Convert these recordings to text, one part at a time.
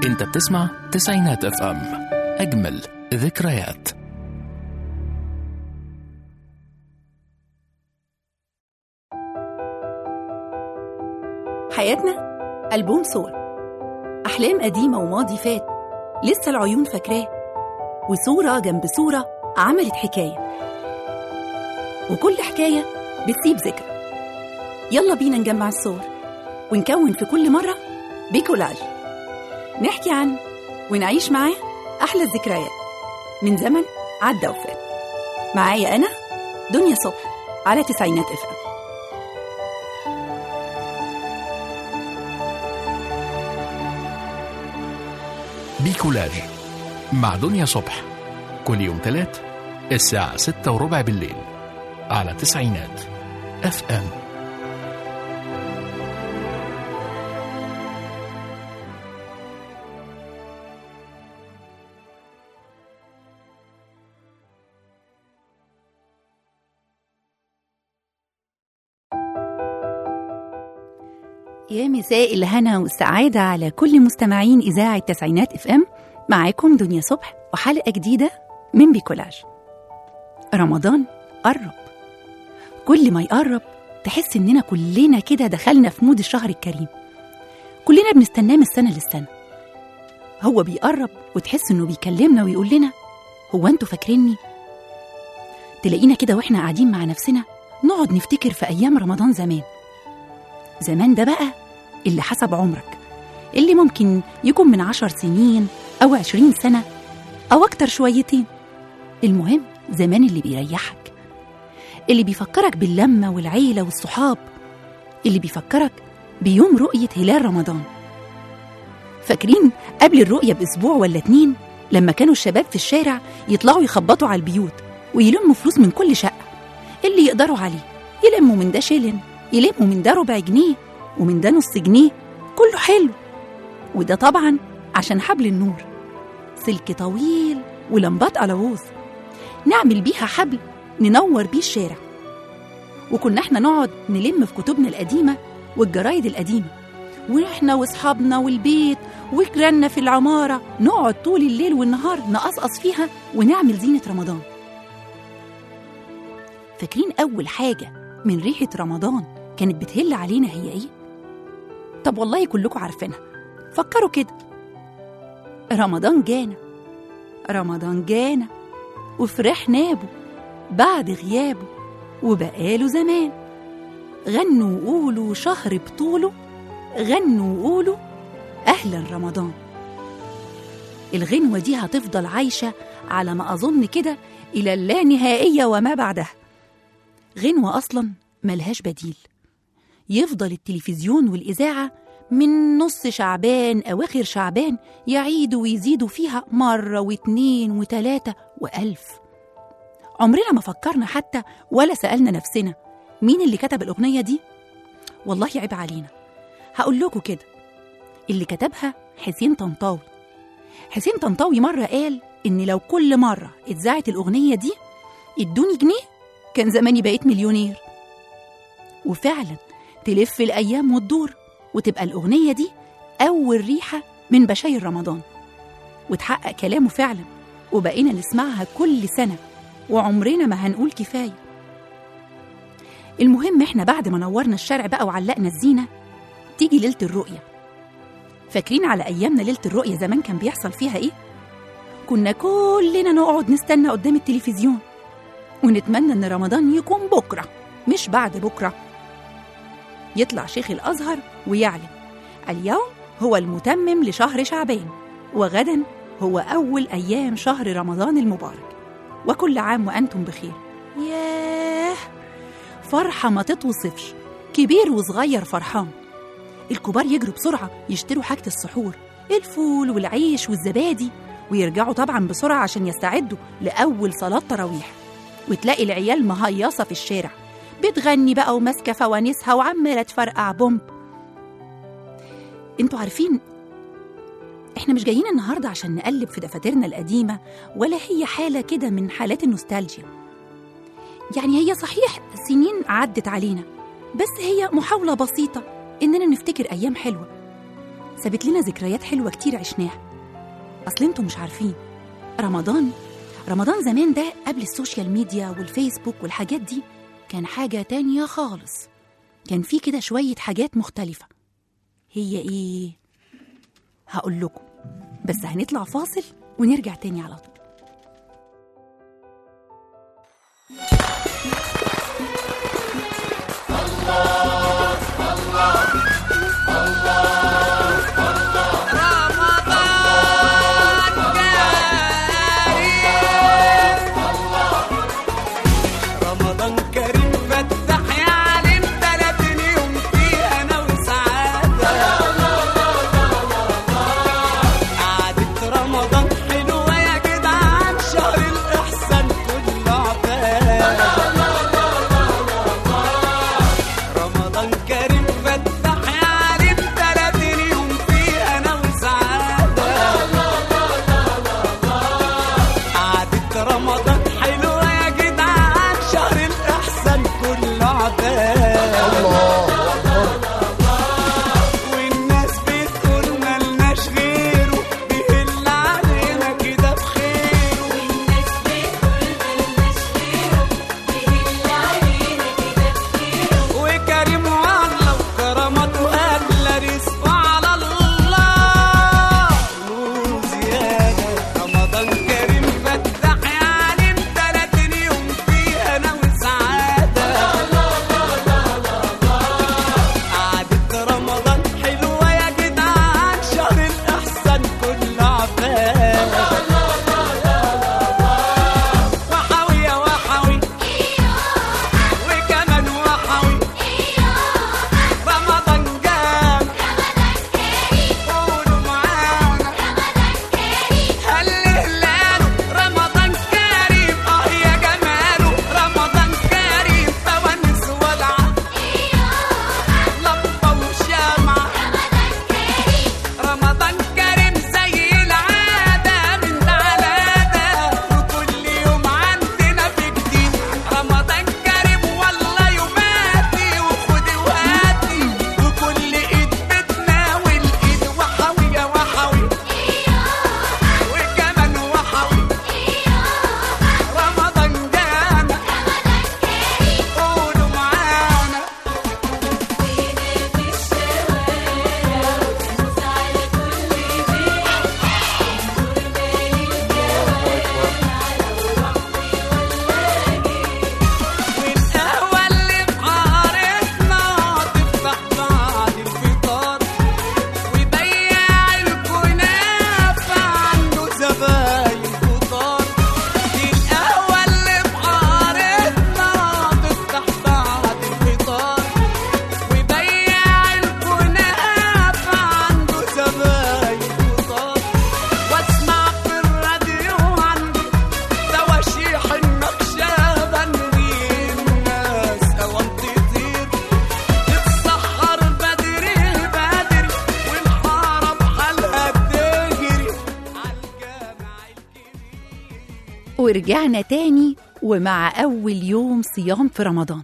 انت بتسمع تسعينات اف ام اجمل ذكريات حياتنا ألبوم صور أحلام قديمة وماضي فات لسه العيون فاكراه وصورة جنب صورة عملت حكاية وكل حكاية بتسيب ذكرى يلا بينا نجمع الصور ونكون في كل مرة بكولاج نحكي عنه ونعيش معاه أحلى الذكريات من زمن عدى وفات معايا أنا دنيا صبح على تسعينات افهم بيكولاج مع دنيا صبح كل يوم تلات الساعة ستة وربع بالليل على تسعينات اف ام يا مساء الهنا والسعادة على كل مستمعين إذاعة تسعينات اف ام معاكم دنيا صبح وحلقة جديدة من بيكولاج رمضان قرب كل ما يقرب تحس إننا كلنا كده دخلنا في مود الشهر الكريم كلنا بنستناه من السنة للسنة هو بيقرب وتحس إنه بيكلمنا ويقول لنا هو أنتوا فاكريني؟ تلاقينا كده وإحنا قاعدين مع نفسنا نقعد نفتكر في أيام رمضان زمان زمان ده بقى اللي حسب عمرك اللي ممكن يكون من عشر سنين أو عشرين سنة أو أكتر شويتين المهم زمان اللي بيريحك اللي بيفكرك باللمة والعيلة والصحاب اللي بيفكرك بيوم رؤية هلال رمضان فاكرين قبل الرؤية بأسبوع ولا اتنين لما كانوا الشباب في الشارع يطلعوا يخبطوا على البيوت ويلموا فلوس من كل شقة اللي يقدروا عليه يلموا من ده شيلن يلموا من ده ربع جنيه ومن ده نص جنيه كله حلو وده طبعا عشان حبل النور سلك طويل ولمبات ألووز نعمل بيها حبل ننور بيه الشارع وكنا احنا نقعد نلم في كتبنا القديمة والجرايد القديمة واحنا واصحابنا والبيت وجيراننا في العمارة نقعد طول الليل والنهار نقصقص فيها ونعمل زينة رمضان فاكرين أول حاجة من ريحة رمضان كانت بتهل علينا هي إيه؟ طب والله كلكم عارفينها فكروا كده رمضان جانا رمضان جانا وفرحنا به بعد غيابه وبقاله زمان غنوا وقولوا شهر بطوله غنوا وقولوا أهلا رمضان الغنوة دي هتفضل عايشة على ما أظن كده إلى اللانهائية وما بعدها غنوة أصلا ملهاش بديل يفضل التلفزيون والإذاعة من نص شعبان أواخر شعبان يعيدوا ويزيدوا فيها مرة واتنين وتلاتة وألف عمرنا ما فكرنا حتى ولا سألنا نفسنا مين اللي كتب الأغنية دي؟ والله عيب علينا هقول لكم كده اللي كتبها حسين طنطاوي حسين طنطاوي مرة قال إن لو كل مرة اتذاعت الأغنية دي ادوني جنيه كان زماني بقيت مليونير وفعلا تلف الأيام وتدور وتبقى الأغنية دي أول ريحة من بشاير رمضان وتحقق كلامه فعلا وبقينا نسمعها كل سنة وعمرنا ما هنقول كفاية المهم احنا بعد ما نورنا الشارع بقى وعلقنا الزينة تيجي ليلة الرؤية فاكرين على أيامنا ليلة الرؤية زمان كان بيحصل فيها إيه؟ كنا كلنا نقعد نستنى قدام التلفزيون ونتمنى إن رمضان يكون بكرة مش بعد بكرة يطلع شيخ الأزهر ويعلن اليوم هو المتمم لشهر شعبان وغدا هو أول أيام شهر رمضان المبارك وكل عام وأنتم بخير ياه فرحة ما تتوصفش كبير وصغير فرحان الكبار يجروا بسرعة يشتروا حاجة السحور الفول والعيش والزبادي ويرجعوا طبعا بسرعة عشان يستعدوا لأول صلاة تراويح وتلاقي العيال مهيصة في الشارع بتغني بقى وماسكة فوانيسها وعمالة تفرقع بومب انتوا عارفين احنا مش جايين النهاردة عشان نقلب في دفاترنا القديمة ولا هي حالة كده من حالات النوستالجيا يعني هي صحيح سنين عدت علينا بس هي محاولة بسيطة إننا نفتكر أيام حلوة سابت لنا ذكريات حلوة كتير عشناها أصل انتوا مش عارفين رمضان رمضان زمان ده قبل السوشيال ميديا والفيسبوك والحاجات دي كان حاجة تانية خالص كان في كده شوية حاجات مختلفة هي ايه؟ هقول لكم بس هنطلع فاصل ونرجع تاني على طول رمضان كريم فتح يا عالم تلاتين يوم فيه انا وسعاده قعدة رمضان حلوه يا جدعان شهر الاحسان كله عباد رمضان كريم فتح يا عالم تلاتين يوم فيه انا وسعاده قعدة رمضان حلوة يا جدعان شهر الإحسان كله عباد والناس بتقول ملناش غيره بيهل علينا كده بخيره والناس بتقول ملناش غيره بيهل علينا كده بخيره وكريم والله وكرمته أغلى رزقه على الله وزيادة رمضان كريم فتح يا عالم تلاتين يوم فيه أنا وسعادة قعدة رمضان حلوة يا جدعان شهر الإحسان كله عباد وحوي يا وحوي وكمان وحوي رمضان جام قولوا معانا هل هلاله رمضان كريم اه يا جماله رمضان كريم فوانس ولعة لمبة وشمعة رمضان كريم زي العادة من ده على ده وكل يوم عندنا في جديد رمضان كريم والله يوماتي وخدي وهاتي وكل ايد بتناول ايد وحوي يا وحوي وكمان وحوي رمضان جانا قولوا معانا والقهوة اللي في حارتنا تفتح بعد الفطار ويبيع الكنافة عنده زباين كتار القهوة اللي في حارتنا تفتح بعد الفطار ويبيع الكنافة عنده زباين كتار واسمع في الراديو عنده تواشيح النقشبندي الناس اوام تطير تتسحر بدري بدري والحارة بحالها تجري عالجامع الكبير ورجعنا تاني ومع أول يوم صيام في رمضان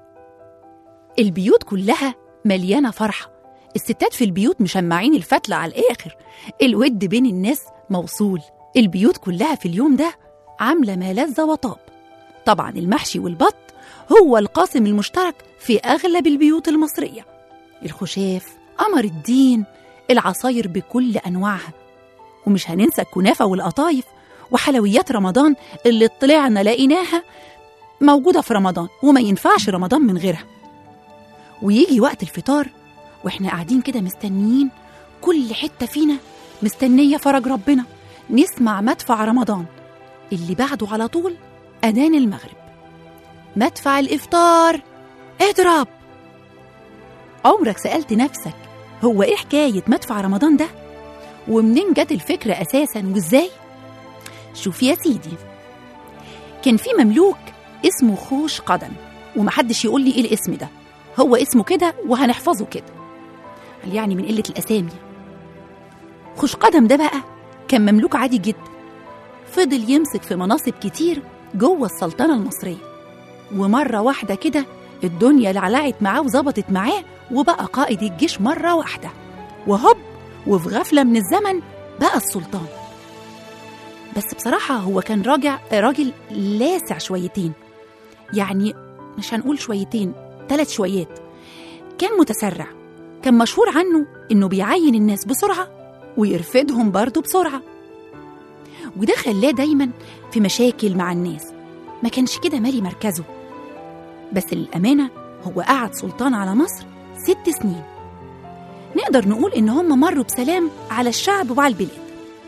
البيوت كلها مليانة فرحة الستات في البيوت مشمعين الفتلة على الآخر الود بين الناس موصول البيوت كلها في اليوم ده عاملة ما لذ وطاب طبعا المحشي والبط هو القاسم المشترك في أغلب البيوت المصرية الخشاف قمر الدين العصاير بكل أنواعها ومش هننسى الكنافة والقطايف وحلويات رمضان اللي طلعنا لقيناها موجودة في رمضان وما ينفعش رمضان من غيرها ويجي وقت الفطار واحنا قاعدين كده مستنيين كل حتة فينا مستنية فرج ربنا نسمع مدفع رمضان اللي بعده على طول أذان المغرب مدفع الإفطار اضرب عمرك سألت نفسك هو إيه حكاية مدفع رمضان ده؟ ومنين جت الفكرة أساسا وإزاي؟ شوف يا سيدي كان في مملوك اسمه خوش قدم ومحدش يقول لي ايه الاسم ده هو اسمه كده وهنحفظه كده قال يعني من قلة الأسامي خوش قدم ده بقى كان مملوك عادي جدا فضل يمسك في مناصب كتير جوه السلطنة المصرية ومرة واحدة كده الدنيا لعلعت معاه وظبطت معاه وبقى قائد الجيش مرة واحدة وهوب وفي غفلة من الزمن بقى السلطان بس بصراحة هو كان راجع راجل لاسع شويتين يعني مش هنقول شويتين ثلاث شويات كان متسرع كان مشهور عنه إنه بيعين الناس بسرعة ويرفدهم برضه بسرعة وده خلاه دايما في مشاكل مع الناس ما كانش كده مالي مركزه بس للأمانة هو قعد سلطان على مصر ست سنين نقدر نقول إن هم مروا بسلام على الشعب وعلى البلاد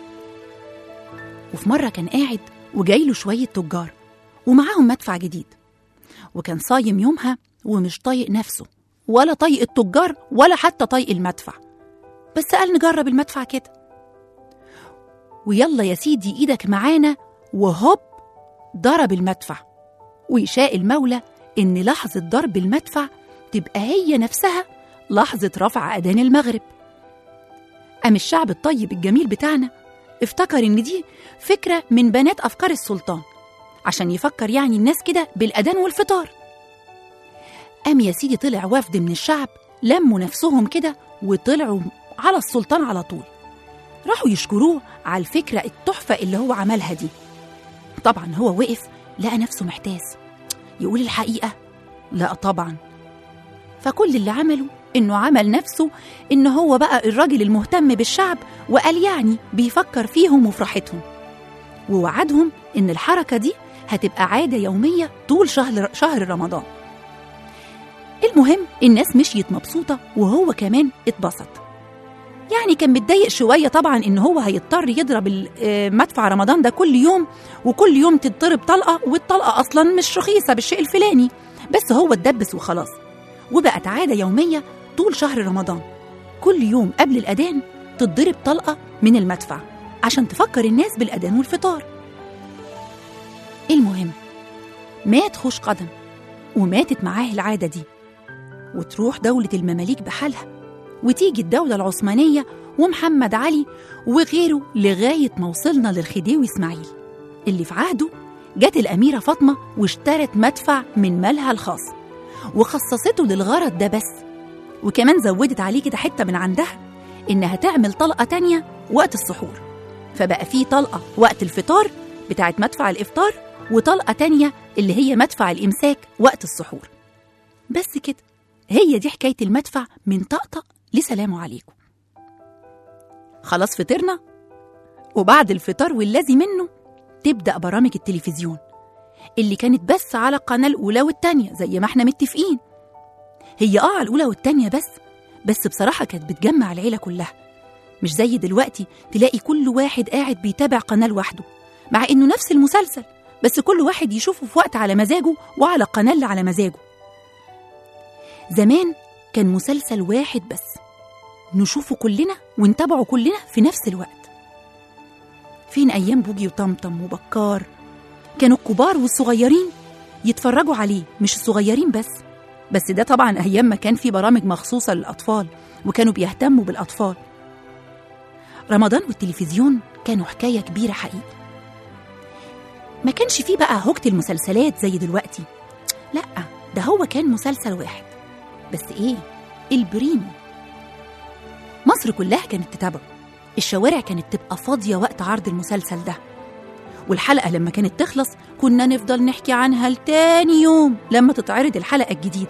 وفي مرة كان قاعد وجايله شوية تجار ومعاهم مدفع جديد وكان صايم يومها ومش طايق نفسه ولا طايق التجار ولا حتى طايق المدفع بس قال نجرب المدفع كده ويلا يا سيدي ايدك معانا وهوب ضرب المدفع ويشاء المولى ان لحظة ضرب المدفع تبقى هي نفسها لحظة رفع أذان المغرب أم الشعب الطيب الجميل بتاعنا افتكر إن دي فكرة من بنات أفكار السلطان عشان يفكر يعني الناس كده بالأذان والفطار قام يا سيدي طلع وفد من الشعب لموا نفسهم كده وطلعوا على السلطان على طول راحوا يشكروه على الفكرة التحفة اللي هو عملها دي طبعا هو وقف لقى نفسه محتاس يقول الحقيقة لا طبعا فكل اللي عمله انه عمل نفسه ان هو بقى الراجل المهتم بالشعب وقال يعني بيفكر فيهم وفرحتهم ووعدهم ان الحركة دي هتبقى عادة يومية طول شهر شهر رمضان المهم الناس مشيت مبسوطة وهو كمان اتبسط يعني كان متضايق شوية طبعا إن هو هيضطر يضرب ال- آه، مدفع رمضان ده كل يوم وكل يوم تتضرب طلقة والطلقة أصلا مش رخيصة بالشيء الفلاني بس هو اتدبس وخلاص وبقت عادة يومية طول شهر رمضان كل يوم قبل الأذان تتضرب طلقة من المدفع عشان تفكر الناس بالأذان والفطار المهم مات خوش قدم وماتت معاه العادة دي وتروح دولة المماليك بحالها وتيجي الدولة العثمانية ومحمد علي وغيره لغاية ما وصلنا للخديوي إسماعيل اللي في عهده جت الأميرة فاطمة واشترت مدفع من مالها الخاص وخصصته للغرض ده بس وكمان زودت عليه كده حتة من عندها إنها تعمل طلقة تانية وقت السحور فبقى في طلقة وقت الفطار بتاعت مدفع الإفطار وطلقة تانية اللي هي مدفع الإمساك وقت السحور بس كده هي دي حكاية المدفع من طقطق لسلام عليكم خلاص فطرنا وبعد الفطار والذي منه تبدأ برامج التلفزيون اللي كانت بس على القناة الأولى والتانية زي ما احنا متفقين هي اه على الأولى والتانية بس بس بصراحة كانت بتجمع العيلة كلها مش زي دلوقتي تلاقي كل واحد قاعد بيتابع قناة لوحده مع إنه نفس المسلسل بس كل واحد يشوفه في وقت على مزاجه وعلى قناة اللي على مزاجه زمان كان مسلسل واحد بس نشوفه كلنا ونتابعه كلنا في نفس الوقت فين أيام بوجي وطمطم وبكار كانوا الكبار والصغيرين يتفرجوا عليه مش الصغيرين بس بس ده طبعا أيام ما كان في برامج مخصوصة للأطفال وكانوا بيهتموا بالأطفال رمضان والتلفزيون كانوا حكاية كبيرة حقيقي ما كانش فيه بقى هوجة المسلسلات زي دلوقتي لأ ده هو كان مسلسل واحد بس إيه البريمو مصر كلها كانت تتابعه الشوارع كانت تبقى فاضية وقت عرض المسلسل ده والحلقة لما كانت تخلص كنا نفضل نحكي عنها لتاني يوم لما تتعرض الحلقة الجديدة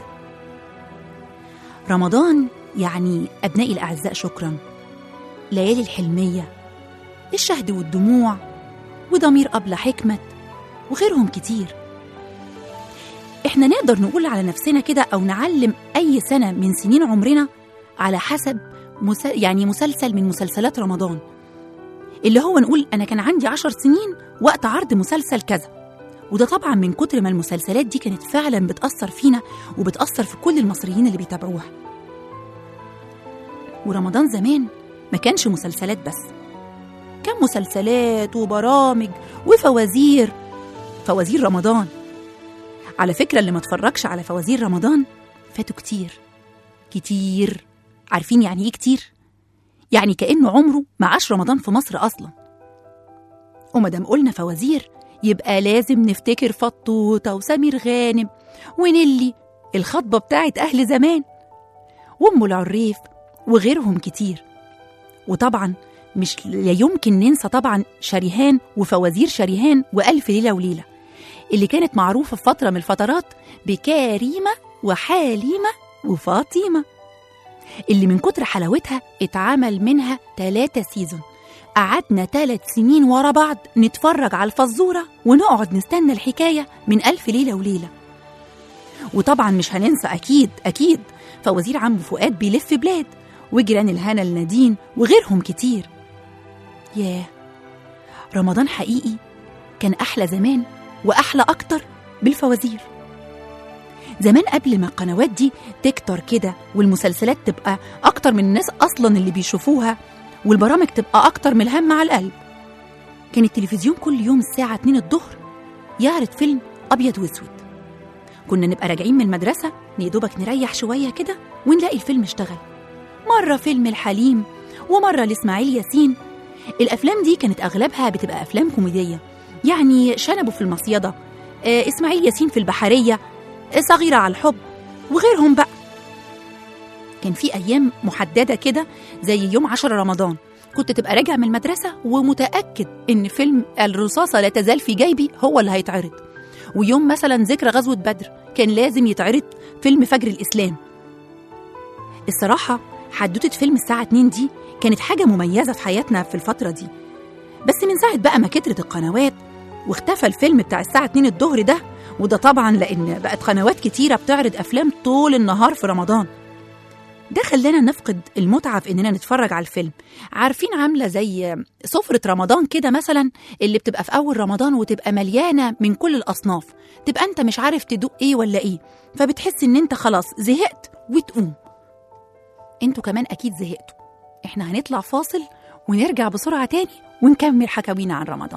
رمضان يعني أبنائي الأعزاء شكرا ليالي الحلمية الشهد والدموع وضمير أبلة حكمت وغيرهم كتير احنا نقدر نقول على نفسنا كده أو نعلم أي سنة من سنين عمرنا على حسب مس... يعني مسلسل من مسلسلات رمضان اللي هو نقول أنا كان عندي عشر سنين وقت عرض مسلسل كذا وده طبعا من كتر ما المسلسلات دي كانت فعلا بتأثر فينا وبتأثر في كل المصريين اللي بيتابعوها ورمضان زمان ما كانش مسلسلات بس كان مسلسلات وبرامج وفوازير فوازير رمضان على فكرة اللي ما اتفرجش على فوازير رمضان فاتوا كتير كتير عارفين يعني ايه كتير؟ يعني كأنه عمره ما عاش رمضان في مصر أصلا ومادام قلنا فوازير يبقى لازم نفتكر فطوطة وسمير غانم ونيلي الخطبة بتاعت أهل زمان وأم العريف وغيرهم كتير وطبعا مش لا يمكن ننسى طبعا شريهان وفوازير شريهان وألف ليلة وليلة اللي كانت معروفة في فترة من الفترات بكريمة وحليمة وفاطمة اللي من كتر حلاوتها اتعمل منها تلاتة سيزون قعدنا تلات سنين ورا بعض نتفرج على الفزورة ونقعد نستنى الحكاية من ألف ليلة وليلة وطبعا مش هننسى أكيد أكيد فوزير عم فؤاد بيلف بلاد وجيران الهنا النادين وغيرهم كتير ياه رمضان حقيقي كان أحلى زمان وأحلى أكتر بالفوازير زمان قبل ما القنوات دي تكتر كده والمسلسلات تبقى أكتر من الناس أصلا اللي بيشوفوها والبرامج تبقى أكتر من الهم على القلب كان التلفزيون كل يوم الساعة 2 الظهر يعرض فيلم أبيض وأسود كنا نبقى راجعين من المدرسة يدوبك نريح شوية كده ونلاقي الفيلم اشتغل مرة فيلم الحليم ومرة لإسماعيل ياسين الأفلام دي كانت أغلبها بتبقى أفلام كوميدية يعني شنبه في المصيدة آه، إسماعيل ياسين في البحرية آه، صغيرة على الحب وغيرهم بقى كان في أيام محددة كده زي يوم عشر رمضان كنت تبقى راجع من المدرسة ومتأكد إن فيلم الرصاصة لا تزال في جيبي هو اللي هيتعرض ويوم مثلا ذكرى غزوة بدر كان لازم يتعرض فيلم فجر الإسلام الصراحة حدوتة فيلم الساعة 2 دي كانت حاجة مميزة في حياتنا في الفترة دي بس من ساعة بقى ما كترت القنوات واختفى الفيلم بتاع الساعة 2 الظهر ده وده طبعا لأن بقت قنوات كتيرة بتعرض أفلام طول النهار في رمضان ده خلانا نفقد المتعة في إننا نتفرج على الفيلم عارفين عاملة زي سفرة رمضان كده مثلا اللي بتبقى في أول رمضان وتبقى مليانة من كل الأصناف تبقى أنت مش عارف تدوق إيه ولا إيه فبتحس إن أنت خلاص زهقت وتقوم انتوا كمان أكيد زهقتوا احنا هنطلع فاصل ونرجع بسرعة تاني ونكمل حكاوينا عن رمضان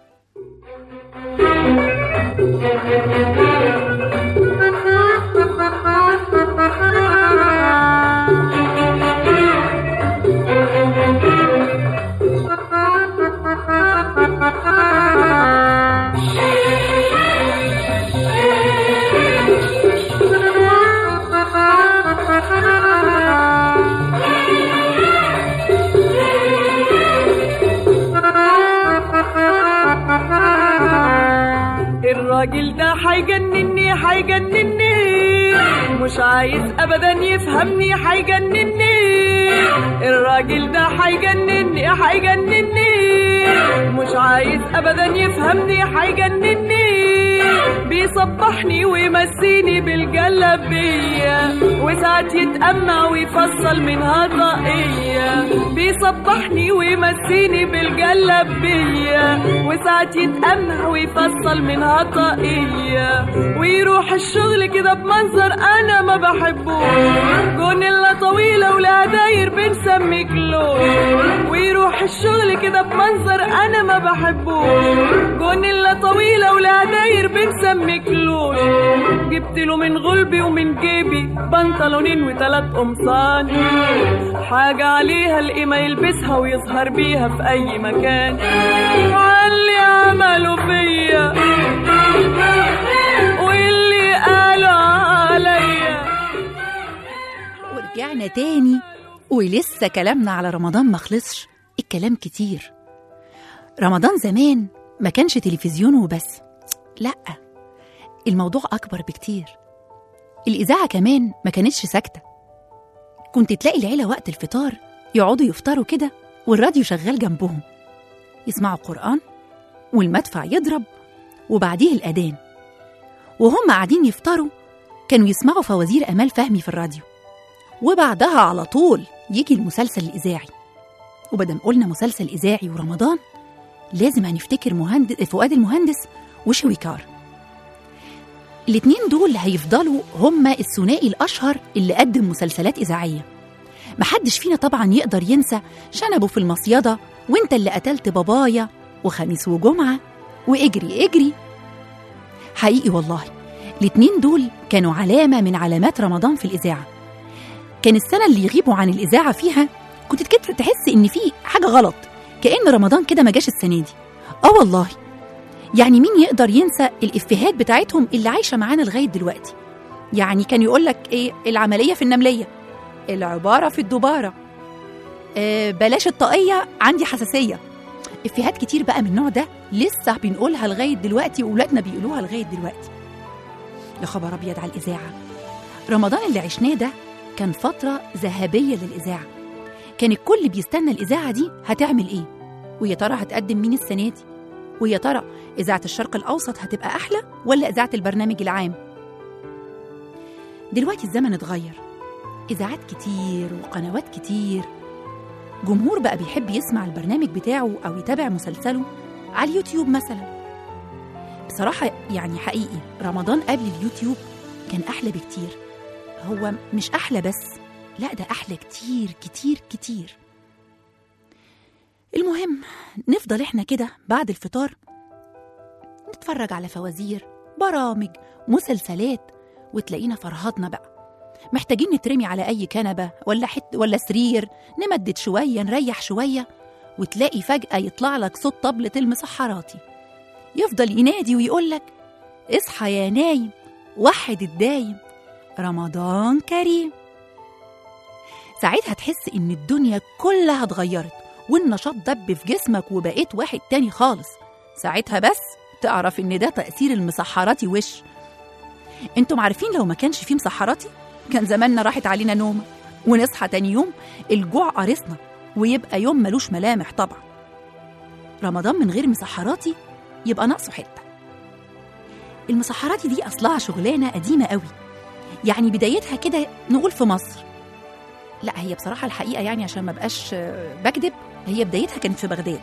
الراجل ده هيجنني هيجنني مش عايز ابدا يفهمني هيجنني الراجل ده هيجنني هيجنني مش عايز ابدا يفهمني هيجنني بيصبحني ويمسيني بالجلبية وساعات يتأمع ويفصل منها طاقية بيصبحني ويمسيني بالجلبية وساعات يتأمع ويفصل منها طاقية ويروح الشغل كده بمنظر أنا ما بحبوش جونيلا طويلة ولها داير بنسمي كلوش ويروح الشغل كده بمنظر أنا ما بحبوش جونيلا طويلة ولها داير بنسمي كلوش جبت له من غلبي ومن جيبي بنطلونين وتلات قمصان حاجة عليها القيمة يلبسها ويظهر بيها في أي مكان علي عملوا فيا واللي قالوا عليا ورجعنا تاني ولسه كلامنا على رمضان ما خلصش الكلام كتير رمضان زمان ما كانش تلفزيون وبس لأ الموضوع أكبر بكتير الإذاعة كمان ما كانتش ساكتة كنت تلاقي العيلة وقت الفطار يقعدوا يفطروا كده والراديو شغال جنبهم يسمعوا قرآن والمدفع يضرب وبعديه الأذان وهم قاعدين يفطروا كانوا يسمعوا فوازير أمال فهمي في الراديو وبعدها على طول يجي المسلسل الإذاعي وبدل قلنا مسلسل إذاعي ورمضان لازم هنفتكر مهندس فؤاد المهندس وشويكار الاتنين دول هيفضلوا هما الثنائي الأشهر اللي قدم مسلسلات إذاعية محدش فينا طبعا يقدر ينسى شنبه في المصيدة وانت اللي قتلت بابايا وخميس وجمعة واجري اجري حقيقي والله الاتنين دول كانوا علامة من علامات رمضان في الإذاعة كان السنة اللي يغيبوا عن الإذاعة فيها كنت كده تحس إن في حاجة غلط كأن رمضان كده ما جاش السنة دي آه والله يعني مين يقدر ينسى الإفيهات بتاعتهم اللي عايشة معانا لغاية دلوقتي يعني كان يقول لك إيه العملية في النملية العبارة في الدبارة آه بلاش الطاقيه عندي حساسيه افيهات كتير بقى من النوع ده لسه بنقولها لغايه دلوقتي واولادنا بيقولوها لغايه دلوقتي يا خبر ابيض على الاذاعه رمضان اللي عشناه ده كان فتره ذهبيه للاذاعه كان الكل بيستنى الاذاعه دي هتعمل ايه ويا ترى هتقدم مين السنه دي ويا ترى اذاعه الشرق الاوسط هتبقى احلى ولا اذاعه البرنامج العام دلوقتي الزمن اتغير اذاعات كتير وقنوات كتير جمهور بقى بيحب يسمع البرنامج بتاعه او يتابع مسلسله على اليوتيوب مثلا بصراحه يعني حقيقي رمضان قبل اليوتيوب كان احلى بكتير هو مش احلى بس لا ده احلى كتير كتير كتير المهم نفضل احنا كده بعد الفطار نتفرج على فوازير برامج مسلسلات وتلاقينا فرهضنا بقى محتاجين نترمي على اي كنبه ولا حت ولا سرير نمدد شويه نريح شويه وتلاقي فجاه يطلع لك صوت طبله المسحراتي يفضل ينادي ويقول لك اصحى يا نايم وحد الدايم رمضان كريم ساعتها تحس ان الدنيا كلها اتغيرت والنشاط دب في جسمك وبقيت واحد تاني خالص ساعتها بس تعرف ان ده تأثير المسحراتي وش انتم عارفين لو ما كانش فيه مسحراتي كان زماننا راحت علينا نومة ونصحى تاني يوم الجوع قارصنا ويبقى يوم ملوش ملامح طبعا رمضان من غير مسحراتي يبقى ناقصه حتة المسحراتي دي أصلها شغلانة قديمة قوي يعني بدايتها كده نقول في مصر لا هي بصراحة الحقيقة يعني عشان ما بقاش آه، بكذب هي بدايتها كانت في بغداد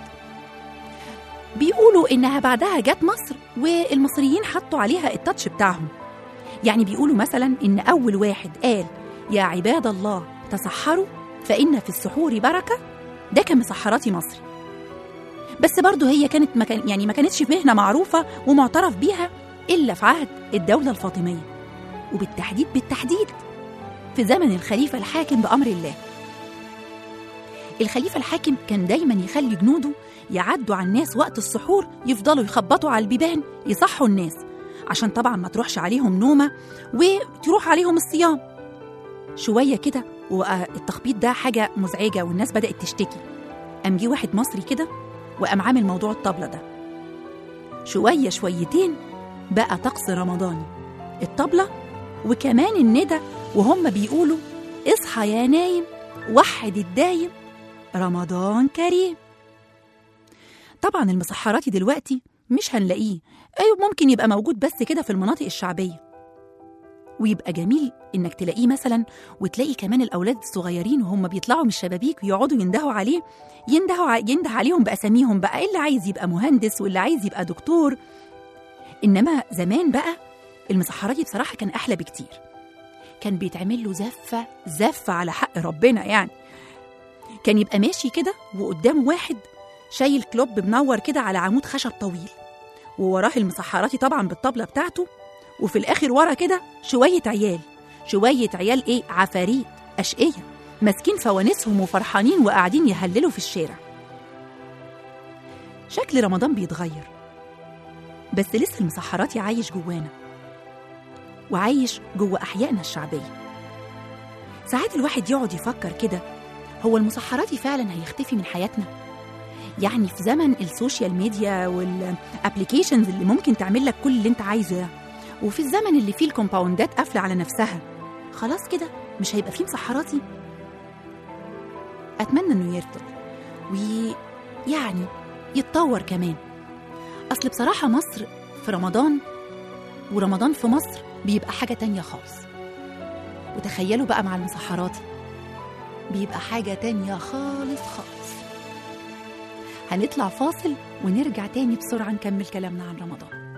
بيقولوا إنها بعدها جت مصر والمصريين حطوا عليها التاتش بتاعهم يعني بيقولوا مثلا إن أول واحد قال يا عباد الله تسحروا فإن في السحور بركة ده كان مسحراتي مصري بس برضه هي كانت مكان يعني ما كانتش مهنة معروفة ومعترف بيها إلا في عهد الدولة الفاطمية وبالتحديد بالتحديد في زمن الخليفة الحاكم بأمر الله الخليفة الحاكم كان دايما يخلي جنوده يعدوا على الناس وقت السحور يفضلوا يخبطوا على البيبان يصحوا الناس عشان طبعا ما تروحش عليهم نومة وتروح عليهم الصيام شوية كده والتخبيط ده حاجة مزعجة والناس بدأت تشتكي قام جه واحد مصري كده وقام عامل موضوع الطبلة ده شوية شويتين بقى طقس رمضاني الطبلة وكمان الندى وهم بيقولوا اصحى يا نايم وحد الدايم رمضان كريم طبعا المسحراتي دلوقتي مش هنلاقيه ايوه ممكن يبقى موجود بس كده في المناطق الشعبيه ويبقى جميل انك تلاقيه مثلا وتلاقي كمان الاولاد الصغيرين وهم بيطلعوا من الشبابيك ويقعدوا يندهوا عليه يندهوا ع- ينده عليهم باساميهم بقى اللي عايز يبقى مهندس واللي عايز يبقى دكتور انما زمان بقى المسحراتي بصراحه كان احلى بكتير كان بيتعمل له زفه زفه على حق ربنا يعني كان يبقى ماشي كده وقدامه واحد شايل كلوب منور كده على عمود خشب طويل ووراه المسحراتي طبعا بالطبله بتاعته وفي الاخر ورا كده شويه عيال شويه عيال ايه عفاريت اشقيه ماسكين فوانيسهم وفرحانين وقاعدين يهللوا في الشارع شكل رمضان بيتغير بس لسه المسحراتي عايش جوانا وعايش جوه احيائنا الشعبيه ساعات الواحد يقعد يفكر كده هو المسحراتي فعلا هيختفي من حياتنا يعني في زمن السوشيال ميديا والابليكيشنز اللي ممكن تعمل لك كل اللي انت عايزه ده وفي الزمن اللي فيه الكومباوندات قافله على نفسها خلاص كده مش هيبقى فيه مسحراتي اتمنى انه يرتل ويعني يتطور كمان اصل بصراحه مصر في رمضان ورمضان في مصر بيبقى حاجه تانية خالص وتخيلوا بقى مع المسحراتي بيبقى حاجه تانية خالص خالص هنطلع فاصل ونرجع تاني بسرعه نكمل كلامنا عن رمضان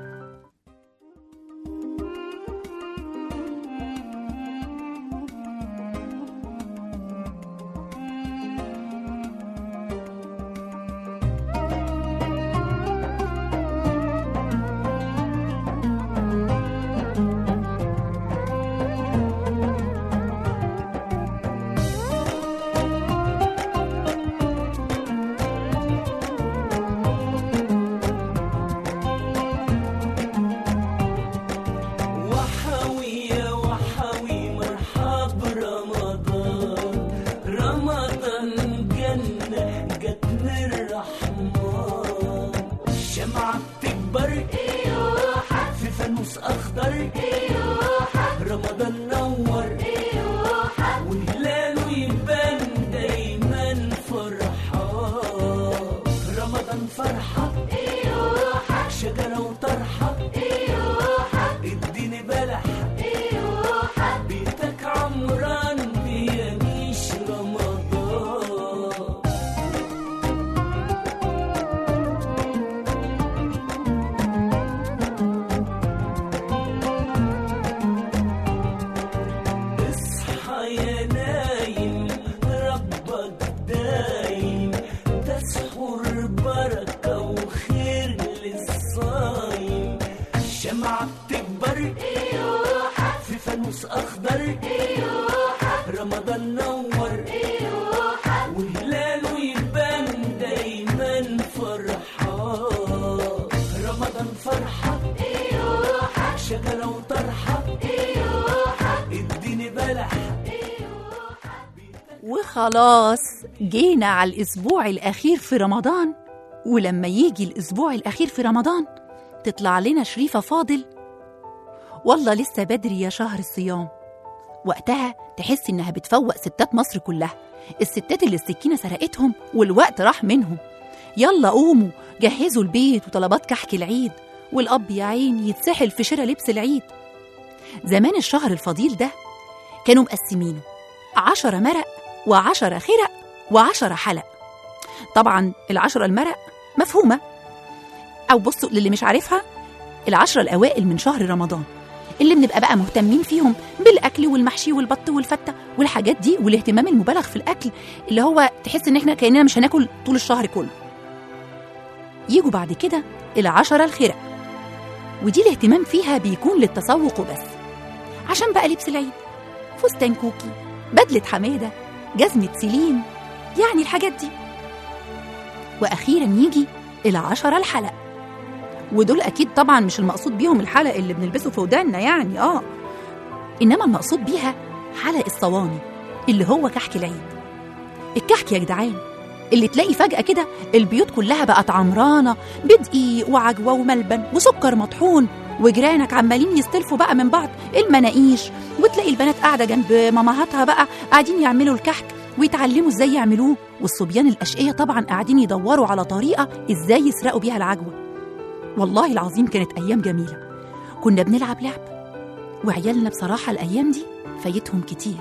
وخلاص جينا على الأسبوع الأخير في رمضان ولما يجي الأسبوع الأخير في رمضان تطلع لنا شريفة فاضل والله لسه بدري يا شهر الصيام وقتها تحس إنها بتفوق ستات مصر كلها الستات اللي السكينة سرقتهم والوقت راح منهم يلا قوموا جهزوا البيت وطلبات كحك العيد والأب يا عيني يتسحل في شراء لبس العيد زمان الشهر الفضيل ده كانوا مقسمينه عشرة مرق وعشرة خرق وعشرة حلق طبعا العشرة المرق مفهومة أو بصوا للي مش عارفها العشرة الأوائل من شهر رمضان اللي بنبقى بقى مهتمين فيهم بالأكل والمحشي والبط والفتة والحاجات دي والاهتمام المبالغ في الأكل اللي هو تحس إن إحنا كأننا مش هناكل طول الشهر كله يجوا بعد كده العشرة الخرق ودي الاهتمام فيها بيكون للتسوق وبس عشان بقى لبس العيد فستان كوكي بدلة حمادة جزمة سيلين يعني الحاجات دي وأخيرا يجي العشرة الحلق ودول أكيد طبعا مش المقصود بيهم الحلق اللي بنلبسه في وداننا يعني آه إنما المقصود بيها حلق الصواني اللي هو كحك العيد الكحك يا جدعان اللي تلاقي فجأة كده البيوت كلها بقت عمرانة بدقيق وعجوة وملبن وسكر مطحون وجيرانك عمالين يستلفوا بقى من بعض المناقيش وتلاقي البنات قاعدة جنب مامهاتها بقى قاعدين يعملوا الكحك ويتعلموا ازاي يعملوه والصبيان الأشقية طبعا قاعدين يدوروا على طريقة ازاي يسرقوا بيها العجوة والله العظيم كانت أيام جميلة كنا بنلعب لعب وعيالنا بصراحة الأيام دي فايتهم كتير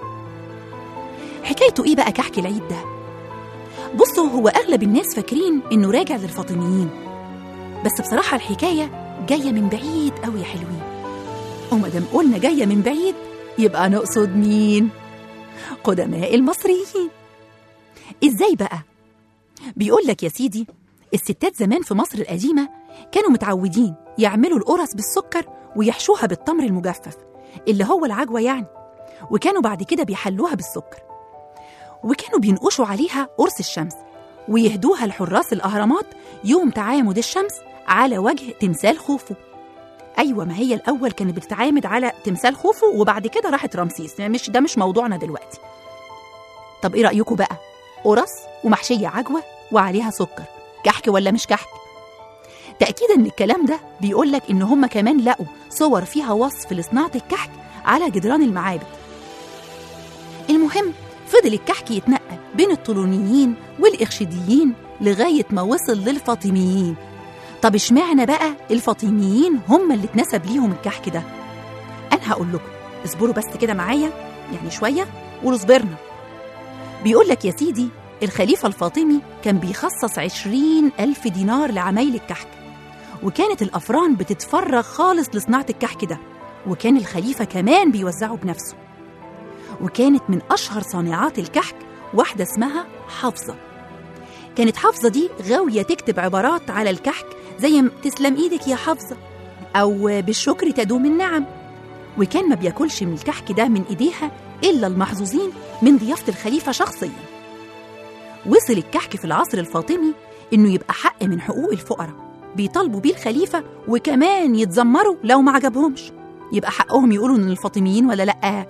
حكايته إيه بقى كحك العيد ده؟ بصوا هو أغلب الناس فاكرين إنه راجع للفاطميين بس بصراحة الحكاية جاية من بعيد أوي يا حلوين ومادام قلنا جاية من بعيد يبقى نقصد مين؟ قدماء المصريين إزاي بقى؟ بيقول لك يا سيدي الستات زمان في مصر القديمة كانوا متعودين يعملوا القرص بالسكر ويحشوها بالتمر المجفف اللي هو العجوة يعني وكانوا بعد كده بيحلوها بالسكر وكانوا بينقشوا عليها قرص الشمس ويهدوها لحراس الأهرامات يوم تعامد الشمس على وجه تمثال خوفو أيوة ما هي الأول كانت بتتعامد على تمثال خوفو وبعد كده راحت رمسيس يعني مش ده مش موضوعنا دلوقتي طب إيه رأيكم بقى قرص ومحشية عجوة وعليها سكر كحك ولا مش كحك تأكيدا للكلام ده بيقول لك إن هم كمان لقوا صور فيها وصف لصناعة الكحك على جدران المعابد المهم فضل الكحك يتنقل بين الطولونيين والإخشيديين لغاية ما وصل للفاطميين طب اشمعنى بقى الفاطميين هم اللي اتنسب ليهم الكحك ده أنا هقول لكم اصبروا بس كده معايا يعني شوية قولوا صبرنا بيقول لك يا سيدي الخليفة الفاطمي كان بيخصص عشرين ألف دينار لعمايل الكحك وكانت الأفران بتتفرغ خالص لصناعة الكحك ده وكان الخليفة كمان بيوزعه بنفسه وكانت من أشهر صانعات الكحك واحدة اسمها حافظة كانت حافظة دي غاوية تكتب عبارات على الكحك زي م- تسلم إيدك يا حافظة أو بالشكر تدوم النعم وكان ما بياكلش من الكحك ده من إيديها إلا المحظوظين من ضيافة الخليفة شخصياً وصل الكحك في العصر الفاطمي إنه يبقى حق من حقوق الفقراء بيطالبوا بيه الخليفة وكمان يتذمروا لو ما عجبهمش يبقى حقهم يقولوا إن الفاطميين ولا لأ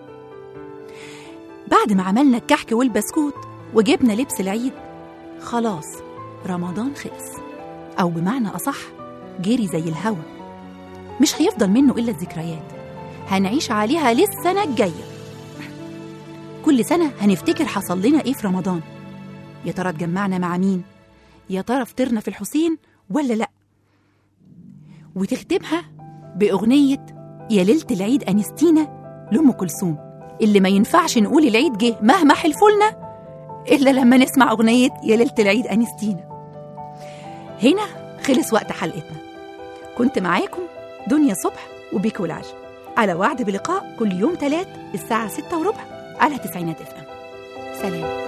بعد ما عملنا الكحك والبسكوت وجبنا لبس العيد خلاص رمضان خلص أو بمعنى أصح جري زي الهوا مش هيفضل منه إلا الذكريات هنعيش عليها للسنة الجاية كل سنة هنفتكر حصل لنا إيه في رمضان يا ترى اتجمعنا مع مين يا ترى فطرنا في الحسين ولا لأ وتختمها بأغنية يا ليلة العيد أنستينا لأم كلثوم اللي ما ينفعش نقول العيد جه مهما حلفولنا إلا لما نسمع أغنية يا ليلة العيد أنستينا هنا خلص وقت حلقتنا كنت معاكم دنيا صبح وبيكو العج على وعد بلقاء كل يوم تلات الساعة ستة وربع على تسعينات اف ام سلام